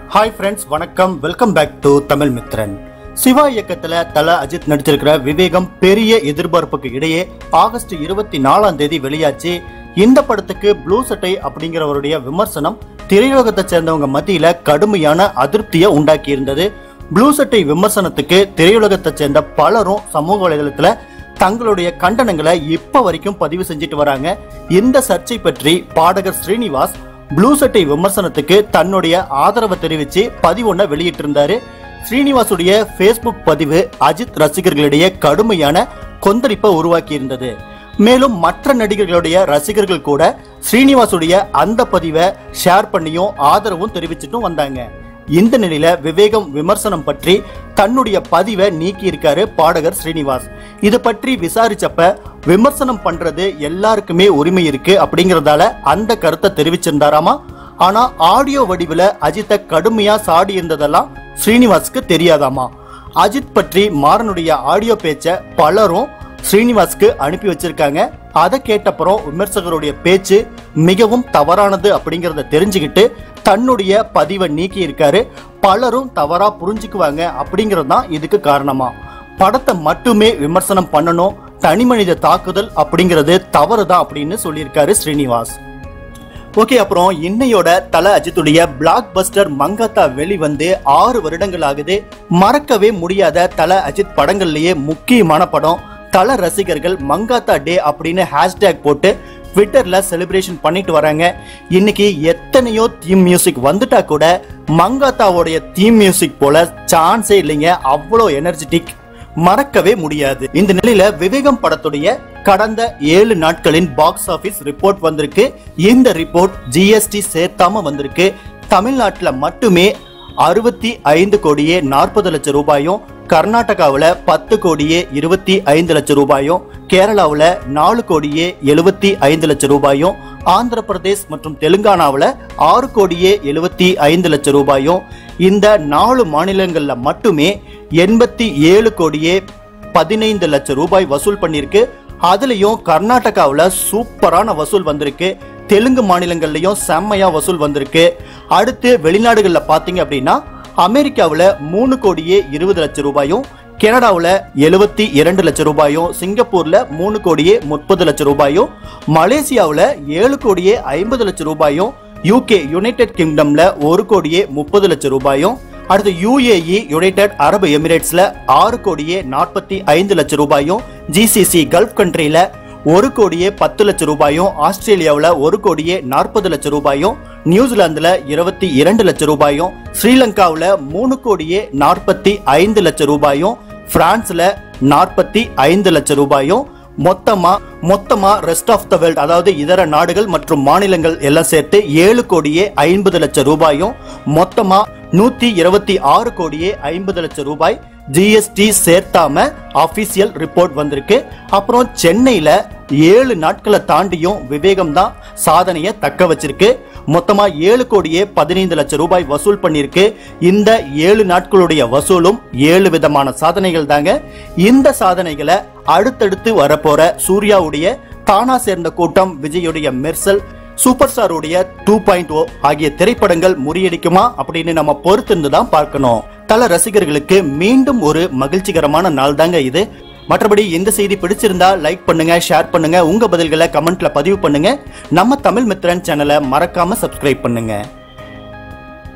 hi friends வணக்கம் welcome back to Tamil Mithran Siva இயக்கத்துல தல அஜித் நடிச்சிருக்கிற விவேகம் பெரிய எதிர்பார்ப்புக்கு இடையே ஆகஸ்ட் இருபத்தி நாலாம் தேதி வெளியாச்சு இந்த படத்துக்கு ப்ளூ சட்டை அப்படிங்கிறவருடைய விமர்சனம் திரையுலகத்தை சேர்ந்தவங்க மத்தியில கடுமையான அதிருப்தியை உண்டாக்கி இருந்தது ப்ளூ சட்டை விமர்சனத்துக்கு திரையுலகத்தை சேர்ந்த பலரும் சமூக வலைதளத்துல தங்களுடைய கண்டனங்களை இப்ப வரைக்கும் பதிவு செஞ்சுட்டு வராங்க இந்த சர்ச்சை பற்றி பாடகர் ஸ்ரீனிவாஸ் ப்ளூ சட்டை விமர்சனத்துக்கு தன்னுடைய ஆதரவை தெரிவிச்சு பதிவொன்ன வெளியிட்டிருந்தாரு ஸ்ரீனிவாசுடைய ஃபேஸ்புக் பதிவு அஜித் ரசிகர்களிடையே கடுமையான கொந்தளிப்பை உருவாக்கி இருந்தது மேலும் மற்ற நடிகர்களுடைய ரசிகர்கள் கூட ஸ்ரீனிவாசுடைய அந்த பதிவை ஷேர் பண்ணியும் ஆதரவும் தெரிவிச்சிட்டும் வந்தாங்க இந்த நிலையில விவேகம் விமர்சனம் பற்றி தன்னுடைய பதிவை நீக்கி இருக்காரு பாடகர் ஸ்ரீனிவாஸ் இது பற்றி விசாரிச்சப்ப விமர்சனம் பண்றது எல்லாருக்குமே உரிமை இருக்கு அப்படிங்கறதால அந்த கருத்தை தெரிவிச்சிருந்தாராமா ஆனா ஆடியோ வடிவுல அஜித்தை கடுமையா சாடி இருந்ததெல்லாம் ஸ்ரீனிவாஸ்க்கு தெரியாதாமா அஜித் பற்றி மாறனுடைய ஆடியோ பேச்ச பலரும் ஸ்ரீனிவாஸ்க்கு அனுப்பி வச்சிருக்காங்க அதை கேட்டப்புறம் விமர்சகருடைய பேச்சு மிகவும் தவறானது அப்படிங்கறத தெரிஞ்சுக்கிட்டு தன்னுடைய பதிவை நீக்கி இருக்காரு பலரும் தவறா புரிஞ்சுக்குவாங்க அப்படிங்கிறது தான் இதுக்கு காரணமா படத்தை மட்டுமே விமர்சனம் பண்ணணும் தனி மனித தாக்குதல் அப்படிங்கிறது தவறுதான் அப்படின்னு சொல்லியிருக்காரு ஸ்ரீனிவாஸ் ஓகே அப்புறம் இன்னையோட தல அஜித்துடைய பிளாக் பஸ்டர் மங்காத்தா வெளிவந்து ஆறு வருடங்கள் ஆகுது மறக்கவே முடியாத தல அஜித் படங்கள்லயே முக்கியமான படம் தல ரசிகர்கள் மங்காத்தா டே அப்படின்னு ஹேஷ்டேக் போட்டு ட்விட்டர்ல செலிப்ரேஷன் பண்ணிட்டு வராங்க இன்னைக்கு எத்தனையோ தீம் மியூசிக் வந்துட்டா கூட மங்காத்தாவோடைய தீம் மியூசிக் போல சான்ஸே இல்லைங்க அவ்வளோ எனர்ஜெட்டிக் மறக்கவே முடியாது இந்த நிலையில விவேகம் படத்துடைய கடந்த ஏழு நாட்களின் பாக்ஸ் ஆபீஸ் ரிப்போர்ட் வந்திருக்கு இந்த ரிப்போர்ட் ஜிஎஸ்டி சேர்த்தாம வந்திருக்கு தமிழ்நாட்டுல மட்டுமே அறுபத்தி ஐந்து கோடியே நாற்பது லட்சம் ரூபாயும் கர்நாடகாவுல பத்து கோடியே இருபத்தி ஐந்து லட்சம் ரூபாயும் கேரளாவுல நாலு கோடியே எழுபத்தி ஐந்து லட்சம் ரூபாயும் ஆந்திர பிரதேஷ் மற்றும் தெலுங்கானாவுல ஆறு கோடியே எழுபத்தி ஐந்து லட்சம் ரூபாயும் இந்த நாலு மாநிலங்கள்ல மட்டுமே எண்பத்தி ஏழு கோடியே பதினைந்து லட்சம் ரூபாய் வசூல் பண்ணிருக்கு அதுலயும் கர்நாடகாவுல சூப்பரான வசூல் வந்திருக்கு தெலுங்கு மாநிலங்கள்லயும் செம்மையா வசூல் வந்திருக்கு அடுத்து வெளிநாடுகள்ல பாத்தீங்க அப்படின்னா அமெரிக்காவுல மூணு கோடியே இருபது லட்சம் ரூபாயும் கனடாவுல எழுபத்தி இரண்டு லட்சம் ரூபாயும் சிங்கப்பூர்ல மூணு கோடியே முப்பது லட்சம் ரூபாயும் மலேசியாவுல ஏழு கோடியே ஐம்பது லட்சம் ரூபாயும் யூகே யுனைடெட் கிங்டம்ல ஒரு கோடியே முப்பது லட்சம் ரூபாயும் அடுத்து யுஏஇ யுனைடெட் அரபு எமிரேட்ஸ்ல ஆறு கோடியே நாற்பத்தி ஐந்து லட்சம் ரூபாயும் ஜிசிசி கல்ஃப் கண்ட்ரில ஒரு கோடியே பத்து லட்சம் ரூபாயும் ஆஸ்திரேலியாவுல ஒரு கோடியே நாற்பது லட்சம் ரூபாயும் நியூசிலாந்துல இருபத்தி இரண்டு லட்சம் ரூபாயும் ஸ்ரீலங்காவுல மூணு கோடியே நாற்பத்தி ஐந்து லட்சம் ரூபாயும் பிரான்ஸ்ல நாற்பத்தி ஐந்து லட்சம் ரூபாயும் மொத்தமா மொத்தமா ரெஸ்ட் ஆஃப் த வேர்ல்ட் அதாவது இதர நாடுகள் மற்றும் மாநிலங்கள் எல்லாம் சேர்த்து ஏழு கோடியே ஐம்பது லட்சம் ரூபாயும் மொத்தமா நூத்தி இருபத்தி ஆறு கோடியே ஐம்பது லட்சம் ரூபாய் ஜிஎஸ்டி சேர்த்தாம அபிஷியல் ரிப்போர்ட் வந்திருக்கு அப்புறம் சென்னையில ஏழு நாட்களை தாண்டியும் விவேகம் தான் சாதனையை தக்க வச்சிருக்கு மொத்தமா ஏழு கோடியே பதினைந்து லட்சம் ரூபாய் வசூல் பண்ணிருக்கு இந்த ஏழு நாட்களுடைய வசூலும் ஏழு விதமான சாதனைகள் தாங்க இந்த சாதனைகளை அடுத்தடுத்து வரப்போற சூர்யாவுடைய தானா சேர்ந்த கூட்டம் விஜயுடைய மெர்சல் சூப்பர் ஸ்டாருடைய டூ பாயிண்ட் ஓ ஆகிய திரைப்படங்கள் முறியடிக்குமா அப்படின்னு நம்ம பொறுத்திருந்து தான் பார்க்கணும் தல ரசிகர்களுக்கு மீண்டும் ஒரு மகிழ்ச்சிகரமான நாள் தாங்க இது மற்றபடி இந்த செய்தி பிடிச்சிருந்தா லைக் பண்ணுங்க ஷேர் பண்ணுங்க உங்க பதில்களை கமெண்ட்ல பதிவு பண்ணுங்க நம்ம தமிழ் மித்ரன் சேனலை மறக்காம சப்ஸ்கிரைப் பண்ணுங்க